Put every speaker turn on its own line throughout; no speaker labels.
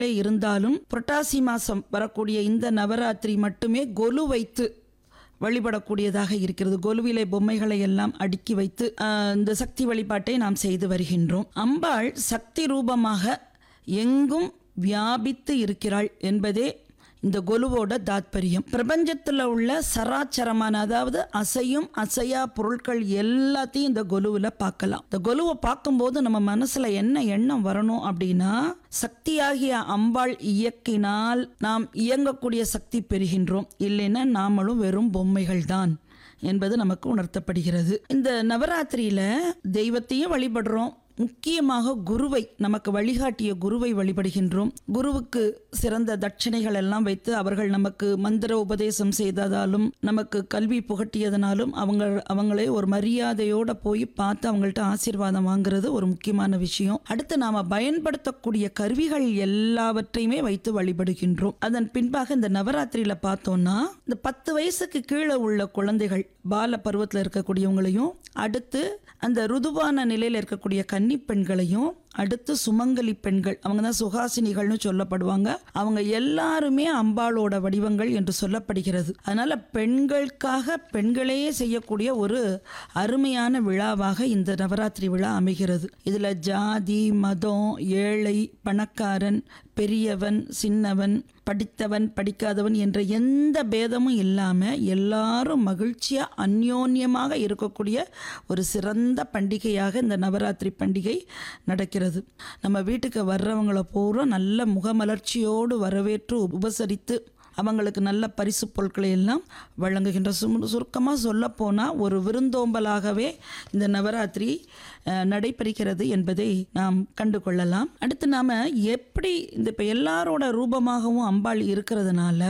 இருந்தாலும் புரட்டாசி மாதம் வரக்கூடிய இந்த நவராத்திரி மட்டுமே கொலு வைத்து வழிபடக்கூடியதாக இருக்கிறது கொலுவிலை பொம்மைகளை எல்லாம் அடுக்கி வைத்து ஆஹ், இந்த சக்தி வழிபாட்டை நாம் செய்து வருகின்றோம் அம்பாள் சக்தி ரூபமாக எங்கும் வியாபித்து இருக்கிறாள் என்பதே இந்த கொலுவோட தாத்பரியம் பிரபஞ்சத்தில் உள்ள சராச்சரமான அதாவது அசையும் அசையா பொருட்கள் எல்லாத்தையும் இந்த கொலுவில் பார்க்கலாம் இந்த கொலுவை பார்க்கும்போது நம்ம மனசுல என்ன எண்ணம் வரணும் அப்படின்னா சக்தியாகிய அம்பாள் இயக்கினால் நாம் இயங்கக்கூடிய சக்தி பெறுகின்றோம் இல்லைன்னா நாமளும் வெறும் பொம்மைகள் தான் என்பது நமக்கு உணர்த்தப்படுகிறது இந்த நவராத்திரியில தெய்வத்தையும் வழிபடுறோம் முக்கியமாக குருவை நமக்கு வழிகாட்டிய குருவை வழிபடுகின்றோம் குருவுக்கு சிறந்த தட்சணைகள் எல்லாம் வைத்து அவர்கள் நமக்கு மந்திர உபதேசம் செய்ததாலும் நமக்கு கல்வி புகட்டியதனாலும் அவங்க அவங்களே ஒரு மரியாதையோட போய் பார்த்து அவங்கள்ட்ட ஆசீர்வாதம் வாங்குறது ஒரு முக்கியமான விஷயம் அடுத்து நாம பயன்படுத்தக்கூடிய கருவிகள் எல்லாவற்றையுமே வைத்து வழிபடுகின்றோம் அதன் பின்பாக இந்த நவராத்திரியில பார்த்தோம்னா இந்த பத்து வயசுக்கு கீழே உள்ள குழந்தைகள் பால பருவத்தில் இருக்கக்கூடியவங்களையும் அடுத்து அந்த ருதுவான நிலையில் இருக்கக்கூடிய கன்னி பெண்களையும் அடுத்து சுமங்கலி பெண்கள் அவங்க தான் சுகாசினிகள்னு சொல்லப்படுவாங்க அவங்க எல்லாருமே அம்பாளோட வடிவங்கள் என்று சொல்லப்படுகிறது அதனால பெண்களுக்காக பெண்களே செய்யக்கூடிய ஒரு அருமையான விழாவாக இந்த நவராத்திரி விழா அமைகிறது இதுல ஜாதி மதம் ஏழை பணக்காரன் பெரியவன் சின்னவன் படித்தவன் படிக்காதவன் என்ற எந்த பேதமும் இல்லாம எல்லாரும் மகிழ்ச்சியா அந்யோன்யமாக இருக்கக்கூடிய ஒரு சிறந்த பண்டிகையாக இந்த நவராத்திரி பண்டிகை நடக்கிறது நம்ம வீட்டுக்கு வர்றவங்கள பூரா நல்ல முகமலர்ச்சியோடு வரவேற்று உபசரித்து அவங்களுக்கு நல்ல பரிசு பொருட்களை எல்லாம் வழங்குகின்ற சும சுருக்கமாக சொல்லப்போனால் ஒரு விருந்தோம்பலாகவே இந்த நவராத்திரி அஹ், நடைபெறுகிறது என்பதை நாம் கண்டு கொள்ளலாம் அடுத்து நாம் எப்படி இந்த இப்போ எல்லாரோட ரூபமாகவும் அம்பாள் இருக்கிறதுனால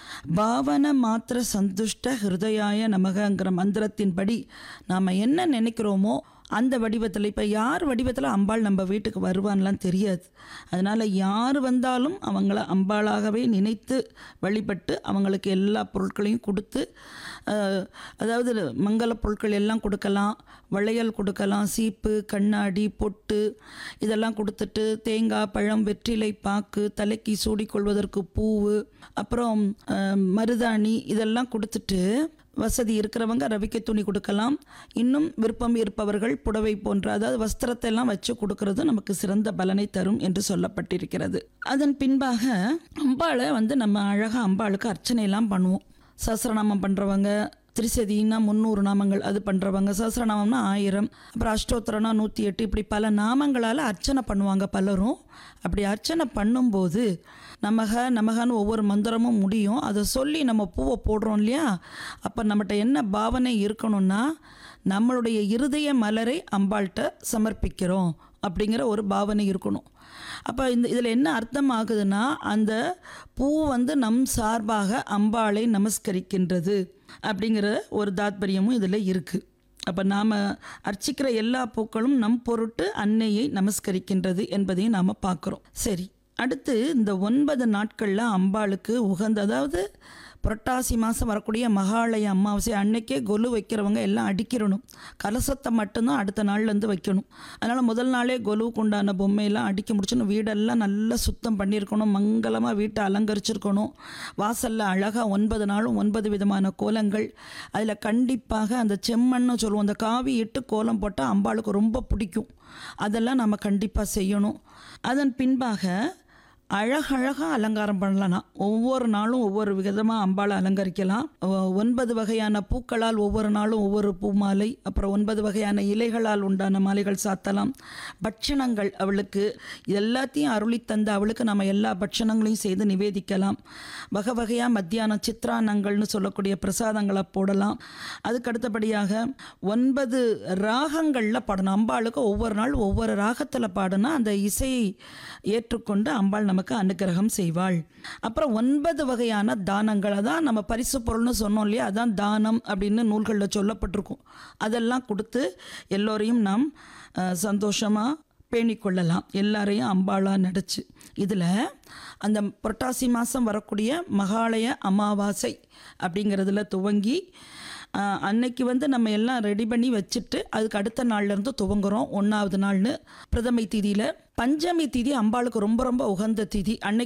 பாவன மாத்திர சந்துஷ்ட ஹிருதயாய நமகங்கிற மந்திரத்தின்படி நாம் என்ன நினைக்கிறோமோ அந்த வடிவத்தில் இப்போ யார் வடிவத்தில் அம்பாள் நம்ம வீட்டுக்கு வருவான்லாம் தெரியாது அதனால் யார் வந்தாலும் அவங்கள அம்பாளாகவே நினைத்து வழிபட்டு அவங்களுக்கு எல்லா பொருட்களையும் கொடுத்து அஹ், அதாவது மங்கள பொருட்கள் எல்லாம் கொடுக்கலாம் வளையல் கொடுக்கலாம் சீப்பு கண்ணாடி பொட்டு இதெல்லாம் கொடுத்துட்டு தேங்காய் பழம் வெற்றிலை பாக்கு தலைக்கு சூடிக்கொள்வதற்கு பூவு அப்புறம் அஹ், மருதாணி இதெல்லாம் கொடுத்துட்டு வசதி இருக்கிறவங்க ரவிக்கை துணி கொடுக்கலாம் இன்னும் விருப்பம் இருப்பவர்கள் புடவை போன்ற அதாவது வஸ்திரத்தை எல்லாம் வச்சு கொடுக்கறது நமக்கு சிறந்த பலனை தரும் என்று சொல்லப்பட்டிருக்கிறது அதன் பின்பாக அம்பாளை வந்து நம்ம அழகாக அம்பாளுக்கு அர்ச்சனை எல்லாம் பண்ணுவோம் சஹஸ்ரநாமம் பண்ணுறவங்க திரிசதினா முந்நூறு நாமங்கள் அது பண்ணுறவங்க சஹஸ்ரநாமம்னா ஆயிரம் அப்புறம் அஷ்டோத்திரம்னா நூற்றி எட்டு இப்படி பல நாமங்களால் அர்ச்சனை பண்ணுவாங்க பலரும் அப்படி அர்ச்சனை பண்ணும்போது நமக நமகன்னு ஒவ்வொரு மந்திரமும் முடியும் அதை சொல்லி நம்ம பூவை போடுறோம் இல்லையா அப்போ நம்மகிட்ட என்ன பாவனை இருக்கணும்னா நம்மளுடைய இருதய மலரை அம்பாள்கிட்ட சமர்ப்பிக்கிறோம் அப்படிங்கிற ஒரு பாவனை இருக்கணும் அப்போ இந்த இதில் என்ன அர்த்தம் ஆகுதுன்னா அந்த பூ வந்து நம் சார்பாக அம்பாளை நமஸ்கரிக்கின்றது அப்படிங்கிற ஒரு தாத்பரியமும் இதில் இருக்குது அப்போ நாம் அர்ச்சிக்கிற எல்லா பூக்களும் நம் பொருட்டு அன்னையை நமஸ்கரிக்கின்றது என்பதையும் நாம் பார்க்குறோம் சரி அடுத்து இந்த ஒன்பது நாட்களில் அம்பாளுக்கு உகந்த அதாவது புரட்டாசி மாதம் வரக்கூடிய மகாலய அமாவாசை அன்னைக்கே கொலு வைக்கிறவங்க எல்லாம் அடிக்கிறணும் கலசத்தை மட்டும்தான் அடுத்த நாள்லேருந்து வைக்கணும் அதனால் முதல் நாளே கொலுவுக்கு உண்டான பொம்மையெல்லாம் அடிக்க முடிச்சணும் வீடெல்லாம் நல்லா சுத்தம் பண்ணியிருக்கணும் மங்களமாக வீட்டை அலங்கரிச்சிருக்கணும் வாசலில் அழகாக ஒன்பது நாளும் ஒன்பது விதமான கோலங்கள் அதில் கண்டிப்பாக அந்த செம்மண்ணு சொல்லுவோம் அந்த காவி இட்டு கோலம் போட்டால் அம்பாளுக்கு ரொம்ப பிடிக்கும் அதெல்லாம் நம்ம கண்டிப்பாக செய்யணும் அதன் பின்பாக அழகழகாக அலங்காரம் பண்ணலாம் ஒவ்வொரு நாளும் ஒவ்வொரு விதமாக அம்பாளை அலங்கரிக்கலாம் ஒ- ஒன்பது வகையான பூக்களால் ஒவ்வொரு நாளும் ஒவ்வொரு பூ மாலை அப்புறம் ஒன்பது வகையான இலைகளால் உண்டான மாலைகள் சாத்தலாம் பட்சணங்கள் அவளுக்கு எல்லாத்தையும் அருளி தந்த அவளுக்கு நம்ம எல்லா பட்சணங்களையும் செய்து நிவேதிக்கலாம் வகை வகையாக மத்தியானம் சித்ரானங்கள்னு சொல்லக்கூடிய பிரசாதங்களை போடலாம் அதுக்கு அடுத்தபடியாக ஒன்பது ராகங்களில் பாடணும் அம்பாளுக்கு ஒவ்வொரு நாள் ஒவ்வொரு ராகத்தில் பாடினா அந்த இசையை ஏற்றுக்கொண்டு அம்பாள் நமக்கு அனுக்கிரகம் செய்வாள் அப்புறம் ஒன்பது வகையான தானங்கள் அதான் நம்ம பரிசு பொருள்னு சொன்னோம் இல்லையா அதான் தானம் அப்படின்னு நூல்களில் சொல்லப்பட்டிருக்கும் அதெல்லாம் கொடுத்து எல்லோரையும் நாம் சந்தோஷமாக பேணிக்கொள்ளலாம் எல்லாரையும் அம்பாளா நடிச்சு இதில் அந்த புரட்டாசி மாதம் வரக்கூடிய மகாலய அமாவாசை அப்படிங்கிறதுல துவங்கி ஆஹ், அன்னைக்கு வந்து நம்ம எல்லாம் ரெடி பண்ணி வச்சுட்டு அதுக்கு அடுத்த நாள்லேருந்து துவங்குறோம் ஒன்றாவது நாள்னு பிரதமை திதியில் பஞ்சமி திதி அம்பாளுக்கு ரொம்ப ரொம்ப உகந்த திதி அன்னைக்கு